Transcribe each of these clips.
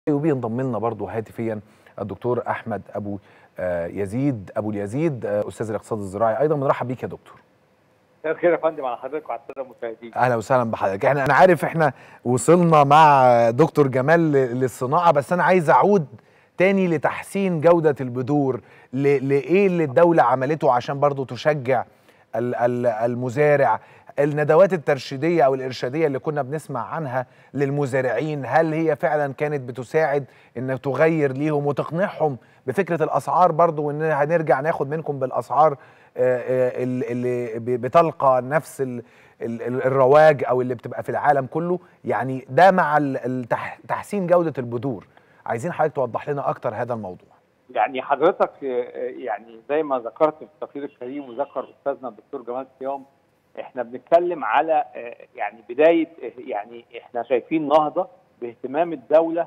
وبينضم لنا برضه هاتفيا الدكتور احمد ابو آه، يزيد ابو اليزيد آه، استاذ الاقتصاد الزراعي ايضا بنرحب بيك يا دكتور مساء الخير يا فندم على حضرتك وعلى الساده المشاهدين اهلا وسهلا بحضرتك احنا انا عارف احنا وصلنا مع دكتور جمال ل- للصناعه بس انا عايز اعود تاني لتحسين جوده البذور ل- لايه اللي الدوله عملته عشان برضه تشجع ال- ال- المزارع الندوات الترشيديه او الارشاديه اللي كنا بنسمع عنها للمزارعين هل هي فعلا كانت بتساعد ان تغير ليهم وتقنعهم بفكره الاسعار برضه وان هنرجع ناخد منكم بالاسعار آه، آه، ال- اللي ب- بتلقى نفس ال- ال- ال- الرواج او اللي بتبقى في العالم كله يعني ده مع ال- التح- تحسين جوده البذور عايزين حضرتك توضح لنا اكتر هذا الموضوع يعني حضرتك آه، آه، يعني زي ما ذكرت في التقرير الكريم وذكر استاذنا الدكتور جمال صيام احنا بنتكلم على آه، يعني بدايه آه، يعني احنا شايفين نهضه باهتمام الدوله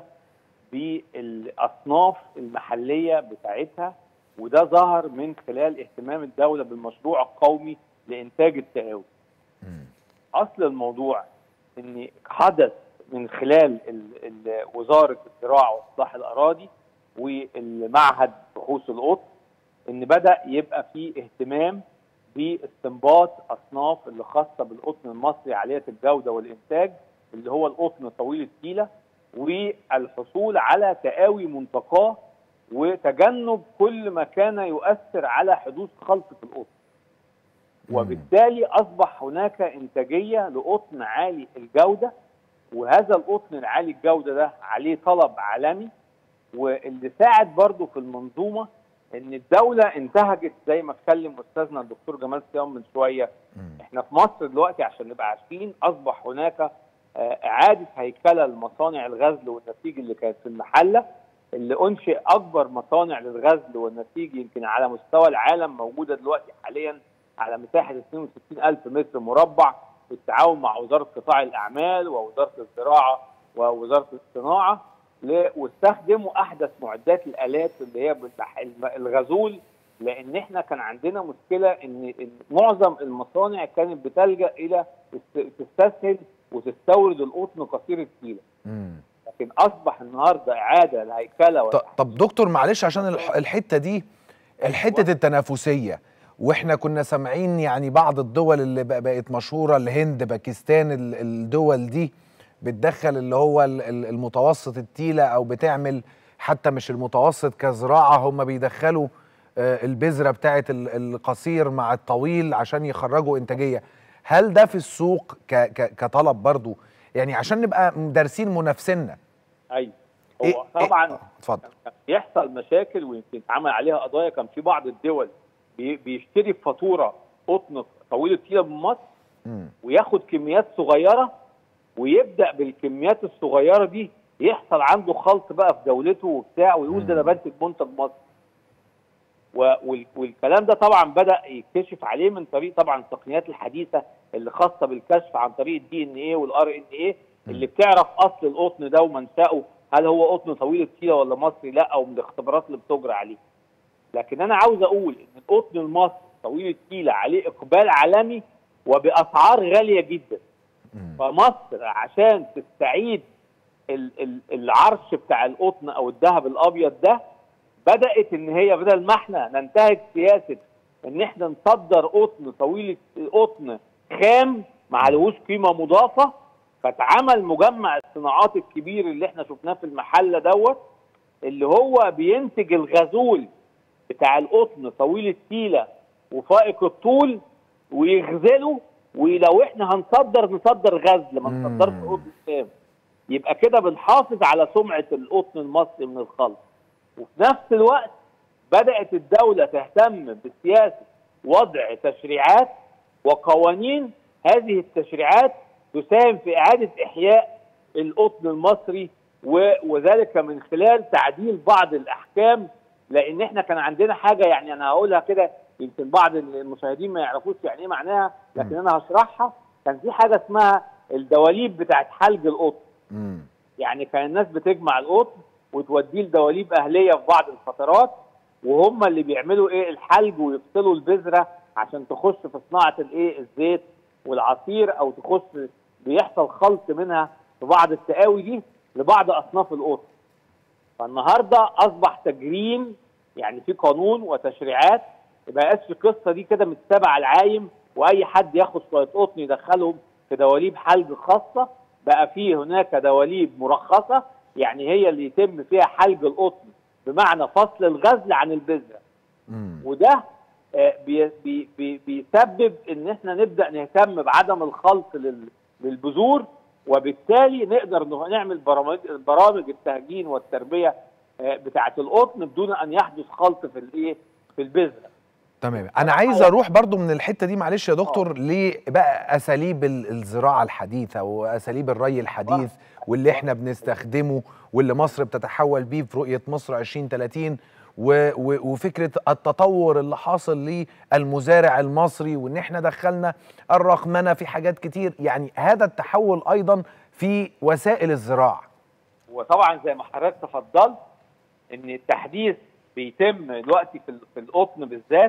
بالاصناف المحليه بتاعتها وده ظهر من خلال اهتمام الدوله بالمشروع القومي لانتاج التقاوي. اصل الموضوع ان حدث من خلال ال- ال- وزاره الزراعه واصلاح الاراضي والمعهد بحوث القطن ان بدا يبقى في اهتمام باستنباط اصناف اللي خاصه بالقطن المصري عاليه الجوده والانتاج اللي هو القطن طويل التيله والحصول على تقاوي منتقاه وتجنب كل ما كان يؤثر على حدوث خلط في القطن. وبالتالي اصبح هناك انتاجيه لقطن عالي الجوده وهذا القطن العالي الجوده ده عليه طلب عالمي واللي ساعد برضو في المنظومه ان الدوله انتهجت زي ما اتكلم استاذنا الدكتور جمال صيام من شويه احنا في مصر دلوقتي عشان نبقى عارفين اصبح هناك آه، اعاده هيكله لمصانع الغزل والنسيج اللي كانت في المحله اللي انشئ اكبر مصانع للغزل والنسيج يمكن على مستوى العالم موجوده دلوقتي حاليا على مساحه 62 الف متر مربع بالتعاون مع وزاره قطاع الاعمال ووزاره الزراعه ووزاره الصناعه ل- واستخدموا احدث معدات الالات اللي هي بتاع الم- الغزول لان احنا كان عندنا مشكله ان إن معظم المصانع كانت بتلجا الى است- تستسهل وتستورد القطن قصير التيله مم. لكن اصبح النهارده اعاده الهيكله ط- طب دكتور معلش عشان الح- الحته دي الحته التنافسيه واحنا كنا سامعين يعني بعض الدول اللي بق- بقت مشهوره الهند باكستان ال- الدول دي بتدخل اللي هو ال- ال- المتوسط التيله او بتعمل حتى مش المتوسط كزراعه هم بيدخلوا آه، البذره بتاعت ال- القصير مع الطويل عشان يخرجوا انتاجيه هل ده في السوق ك- ك- كطلب برضو يعني عشان نبقى دارسين منافسينا ايوه إيه- هو إيه- طبعا آه، اتفضل كان بيحصل مشاكل ويمكن اتعمل عليها قضايا كان في بعض الدول بي- بيشتري بفاتوره قطن طويل التيله من مصر مم. وياخد كميات صغيره ويبدا بالكميات الصغيره دي يحصل عنده خلط بقى في دولته وبتاع ويقول ده انا بنتج منتج مصري و- وال- والكلام ده طبعا بدا يكتشف عليه من طريق طبعا التقنيات الحديثه اللي خاصه بالكشف عن طريق الدي ان ايه والار ان ايه اللي بتعرف اصل القطن ده ومنشاه هل هو قطن طويل التيله ولا مصري لا او من الاختبارات اللي بتجرى عليه لكن انا عاوز اقول ان القطن المصري طويل التيله عليه اقبال عالمي وباسعار غاليه جدا فمصر عشان تستعيد ال- ال- العرش بتاع القطن او الذهب الابيض ده بدات ان هي بدل ما احنا ننتهج سياسه ان احنا نصدر قطن طويل قطن خام ما عليهوش قيمه مضافه فاتعمل مجمع الصناعات الكبير اللي احنا شفناه في المحله دوت اللي هو بينتج الغزول بتاع القطن طويل التيله وفائق الطول ويغزله ولو احنا هنصدر نصدر غزل ما مم. نصدرش قطن خام يبقى كده بنحافظ على سمعه القطن المصري من الخلط وفي نفس الوقت بدات الدوله تهتم بسياسه وضع تشريعات وقوانين هذه التشريعات تساهم في اعاده احياء القطن المصري و- وذلك من خلال تعديل بعض الاحكام لان احنا كان عندنا حاجه يعني انا هقولها كده يمكن بعض المشاهدين ما يعرفوش يعني ايه معناها لكن انا هشرحها كان في حاجه اسمها الدواليب بتاعت حلج القطن مم. يعني كان الناس بتجمع القطن وتوديه لدواليب اهليه في بعض الفترات وهم اللي بيعملوا ايه الحلج ويفصلوا البذره عشان تخش في صناعه الايه الزيت والعصير او تخش بيحصل خلط منها في بعض التقاوي دي لبعض اصناف القطن فالنهارده اصبح تجريم يعني في قانون وتشريعات ما بقاش في القصه دي كده متسابه على العايم واي حد ياخد شويه قطن يدخلهم في دواليب حلج خاصه بقى في هناك دواليب مرخصه يعني هي اللي يتم فيها حلج القطن بمعنى فصل الغزل عن البذره مم. وده آه، بي بي بي بيسبب ان احنا نبدا نهتم بعدم الخلط لل- للبذور وبالتالي نقدر نه- نعمل برامج برامج التهجين والتربيه آه، بتاعه القطن بدون ان يحدث خلط في الايه في البذره تمام انا عايز اروح برضو من الحته دي معلش يا دكتور لبقى اساليب ال- الزراعه الحديثه واساليب الري الحديث واللي احنا بنستخدمه واللي مصر بتتحول بيه في رؤيه مصر 2030 و- و- وفكره التطور اللي حاصل للمزارع المصري وان احنا دخلنا الرقمنه في حاجات كتير يعني هذا التحول ايضا في وسائل الزراعه وطبعا زي ما حضرتك تفضلت ان التحديث بيتم دلوقتي في ال- في القطن بالذات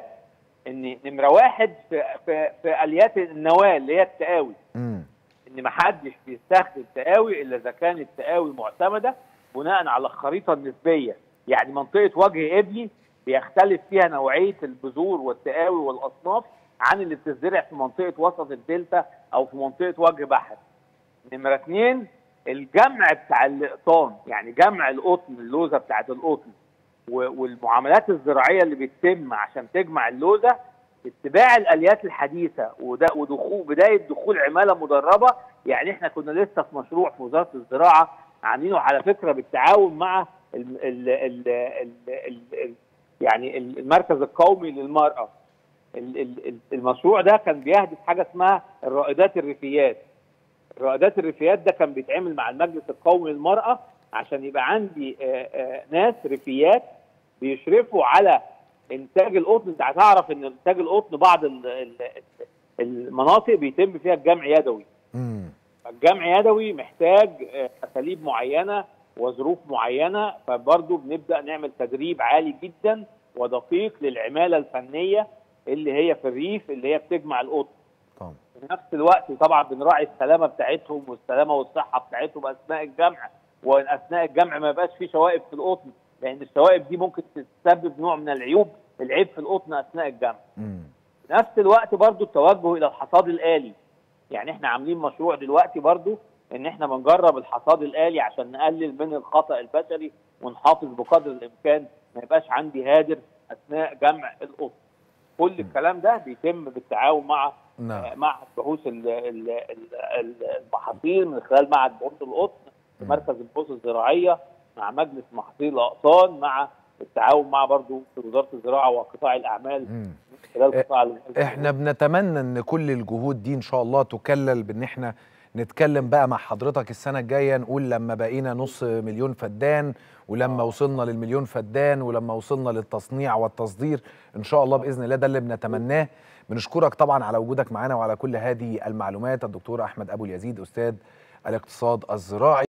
ان نمره واحد في في, في اليات النواه اللي هي التقاوي امم ان ما حدش بيستخدم تقاوي الا اذا كانت التقاوي معتمده بناء على الخريطه النسبيه يعني منطقه وجه قبلي بيختلف فيها نوعيه البذور والتقاوي والاصناف عن اللي بتزرع في منطقه وسط الدلتا او في منطقه وجه بحر نمره اثنين الجمع بتاع الاقطان يعني جمع القطن اللوزه بتاعت القطن و- والمعاملات الزراعيه اللي بتتم عشان تجمع اللوزه اتباع الاليات الحديثه وده ودخول بدايه دخول عماله مدربه يعني احنا كنا لسه في مشروع في وزاره الزراعه عاملينه على فكره بالتعاون مع ال ال ال ال ال ال يعني المركز القومي للمراه ال- ال- ال- المشروع ده كان بيهدف حاجه اسمها الرائدات الريفيات الرائدات الريفيات ده كان بيتعمل مع المجلس القومي للمراه عشان يبقى عندي آه، آه، ناس ريفيات بيشرفوا على انتاج القطن انت هتعرف ان انتاج القطن بعض ال- ال- المناطق بيتم فيها الجمع يدوي امم الجمع يدوي محتاج آه، اساليب معينه وظروف معينه فبرضه بنبدا نعمل تدريب عالي جدا ودقيق للعماله الفنيه اللي هي في الريف اللي هي بتجمع القطن طبعا في نفس الوقت طبعا بنراعي السلامه بتاعتهم والسلامه والصحه بتاعتهم اثناء الجمع واثناء الجمع ما يبقاش في شوائب في القطن لان الشوائب دي ممكن تسبب نوع من العيوب العيب في القطن اثناء الجمع امم في نفس الوقت برضو التوجه الى الحصاد الالي يعني احنا عاملين مشروع دلوقتي برضو ان احنا بنجرب الحصاد الالي عشان نقلل من الخطا البشري ونحافظ بقدر الامكان ما يبقاش عندي هادر اثناء جمع القطن كل الكلام ده بيتم بالتعاون مع نعم آه، معهد بحوث ال- ال- ال- ال- المحاصيل من خلال معهد بحوث القطن في مم. مركز البحوث الزراعيه مع مجلس محاصيل الاقطان مع التعاون مع برضو في وزاره الزراعه وقطاع الاعمال مم. من خلال إيه، قطاع ال- احنا بنتمنى ان كل الجهود دي ان شاء الله تكلل بان احنا نتكلم بقى مع حضرتك السنه الجايه نقول لما بقينا نص مليون فدان ولما وصلنا للمليون فدان ولما وصلنا للتصنيع والتصدير ان شاء الله باذن الله ده اللي بنتمناه بنشكرك طبعا على وجودك معانا وعلى كل هذه المعلومات الدكتور احمد ابو اليزيد استاذ الاقتصاد الزراعي